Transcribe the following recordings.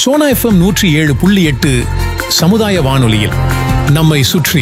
Sona FM நூற்றி ஏழு புள்ளி எட்டு சமுதாய வானொலியில் நம்மை சுற்றி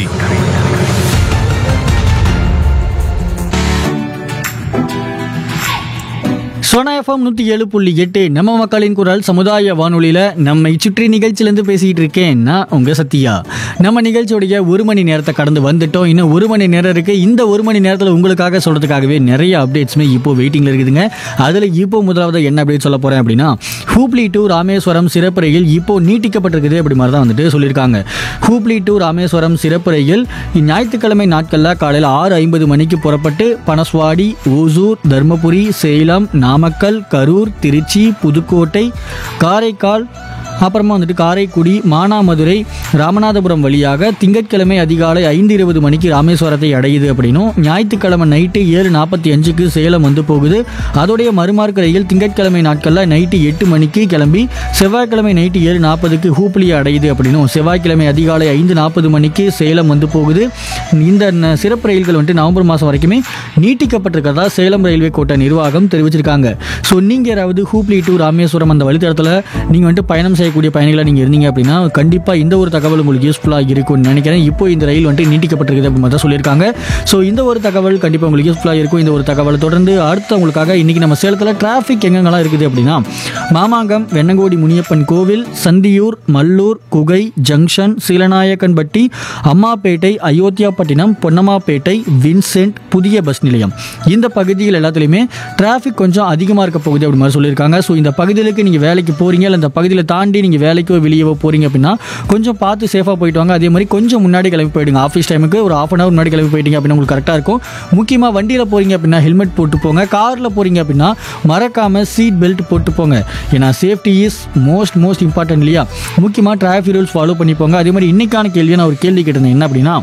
சோனா எஃப்எம் நூற்றி ஏழு புள்ளி எட்டு நம்ம மக்களின் குரல் சமுதாய வானொலியில் நம்மை சுற்றி நிகழ்ச்சியிலேருந்து பேசிக்கிட்டு இருக்கேன் நான் உங்கள் சத்யா நம்ம நிகழ்ச்சியோடைய ஒரு மணி நேரத்தை கடந்து வந்துட்டோம் இன்னும் ஒரு மணி நேரம் இருக்குது இந்த ஒரு மணி நேரத்தில் உங்களுக்காக சொல்கிறதுக்காகவே நிறைய அப்டேட்ஸுமே இப்போ வெயிட்டிங்கில் இருக்குதுங்க அதில் இப்போ முதலாவது என்ன அப்டேட் சொல்ல போகிறேன் அப்படின்னா ஹூப்ளி டு ராமேஸ்வரம் சிறப்பு ரயில் இப்போ நீட்டிக்கப்பட்டிருக்குது அப்படி மாதிரி தான் வந்துட்டு சொல்லியிருக்காங்க ஹூப்ளி டு ராமேஸ்வரம் சிறப்பு ரயில் ஞாயிற்றுக்கிழமை நாட்களில் காலையில் ஆறு ஐம்பது மணிக்கு புறப்பட்டு பனஸ்வாடி ஓசூர் தர்மபுரி சேலம் நாமக்கல் கரூர் திருச்சி புதுக்கோட்டை காரைக்கால் அப்புறமா வந்துட்டு காரைக்குடி மானாமதுரை ராமநாதபுரம் வழியாக திங்கட்கிழமை அதிகாலை ஐந்து இருபது மணிக்கு ராமேஸ்வரத்தை அடையுது அப்படின்னும் ஞாயிற்றுக்கிழமை நைட்டு ஏழு நாற்பத்தி அஞ்சுக்கு சேலம் வந்து போகுது அதோடைய மறுமார்க்க ரயில் திங்கட்கிழமை நாட்களில் நைட்டு எட்டு மணிக்கு கிளம்பி செவ்வாய்க்கிழமை நைட்டு ஏழு நாற்பதுக்கு ஹூப்ளியை அடையுது அப்படின்னும் செவ்வாய்க்கிழமை அதிகாலை ஐந்து நாற்பது மணிக்கு சேலம் வந்து போகுது இந்த ந- சிறப்பு ரயில்கள் வந்துட்டு நவம்பர் மாதம் வரைக்குமே நீட்டிக்கப்பட்டிருக்கிறதா சேலம் ரயில்வே கோட்ட நிர்வாகம் தெரிவிச்சிருக்காங்க ஸோ நீங்கள் யாராவது ஹூப்ளி டு ராமேஸ்வரம் அந்த வழித்தடத்தில் நீங்கள் வந்துட்டு பயணம் செய்யக்கூடிய பயணிகளாக நீங்கள் இருந்தீங்க அப்படின்னா கண்டிப்பாக இந்த ஒரு தகவல் உங்களுக்கு யூஸ்ஃபுல்லாக இருக்கும்னு நினைக்கிறேன் இப்போ இந்த ரயில் வந்துட்டு நீட்டிக்கப்பட்டிருக்குது அப்படின்னு தான் சொல்லியிருக்காங்க ஸோ இந்த ஒரு தகவல் கண்டிப்பாக உங்களுக்கு யூஸ்ஃபுல்லாக இருக்கும் இந்த ஒரு தகவலை தொடர்ந்து அடுத்து உங்களுக்காக இன்றைக்கி நம்ம சேலத்தில் டிராஃபிக் எங்கெங்கெல்லாம் இருக்குது அப்படின்னா மாமாங்கம் வெண்ணங்கோடி முனியப்பன் கோவில் சந்தியூர் மல்லூர் குகை ஜங்ஷன் சீலநாயக்கன்பட்டி அம்மாப்பேட்டை அயோத்தியாப்பட்டினம் பொன்னம்மாப்பேட்டை வின்சென்ட் புதிய பஸ் நிலையம் இந்த பகுதிகள் எல்லாத்துலேயுமே டிராஃபிக் கொஞ்சம் அதிகமாக இருக்க போகுது அப்படி மாதிரி சொல்லியிருக்காங்க ஸோ இந்த பகுதிகளுக்கு நீங்கள் வேலைக்கு போகிறீங்க இல்லை இந்த பகுதியில் தாண்டி நீங்கள் வேலைக்கோ வெளியவோ போகிறீங்க அப்படின்னா கொஞ்சம் பார்த்து சேஃபாக போயிட்டு வாங்க அதே மாதிரி கொஞ்சம் முன்னாடி கிளம்பி போயிடுங்க ஆஃபீஸ் டைமுக்கு ஒரு ஆஃப் அன் ஹவர் முன்னாடி கிளம்பி போயிட்டீங்க அப்படின்னா உங்களுக்கு கரெக்டாக இருக்கும் முக்கியமாக வண்டியில் போகிறீங்க அப்படின்னா ஹெல்மெட் போட்டு போங்க காரில் போகிறீங்க அப்படின்னா மறக்காமல் சீட் பெல்ட் போட்டு போங்க ஏன்னா safety is most most important இல்லையா முக்கியமாக டிராஃபிக் ரூல்ஸ் ஃபாலோ பண்ணி போங்க அதே மாதிரி இன்னைக்கான கேள்வியை நான் ஒரு கேள்வி கேட்டிருந்தேன் என்ன அப்படின்னா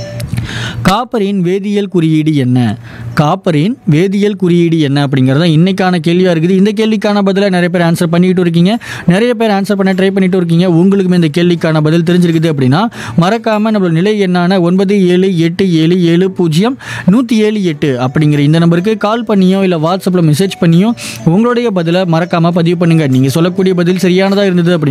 காப்பரின் வேதியியல் குறியீடு என்ன காப்பரின் வேதியியல் குறியீடு என்ன அப்படிங்கிறது தான் இன்னைக்கான கேள்வியாக இருக்குது இந்த கேள்விக்கான பதிலை நிறைய பேர் ஆன்சர் பண்ணிட்டு இருக்கீங்க நிறைய பேர் ஆன்சர் பண்ண ட்ரை பண்ணிட்டு இருக்கீங்க உங்களுக்குமே இந்த கேள்விக்கான பதில் தெரிஞ்சிருக்குது அப்படின்னா மறக்காமல் நம்மளோட நிலை என்னான ஒன்பது ஏழு எட்டு ஏழு ஏழு பூஜ்ஜியம் நூற்றி ஏழு எட்டு அப்படிங்கிற இந்த நம்பருக்கு கால் பண்ணியோ இல்லை வாட்ஸ்அப்பில் மெசேஜ் பண்ணியோ உங்களுடைய பதிலை மறக்காமல் பதிவு பண்ணுங்கள் நீங்கள் சொல்லக்கூடிய பதில் சரியானதாக இருந்தது அப்படி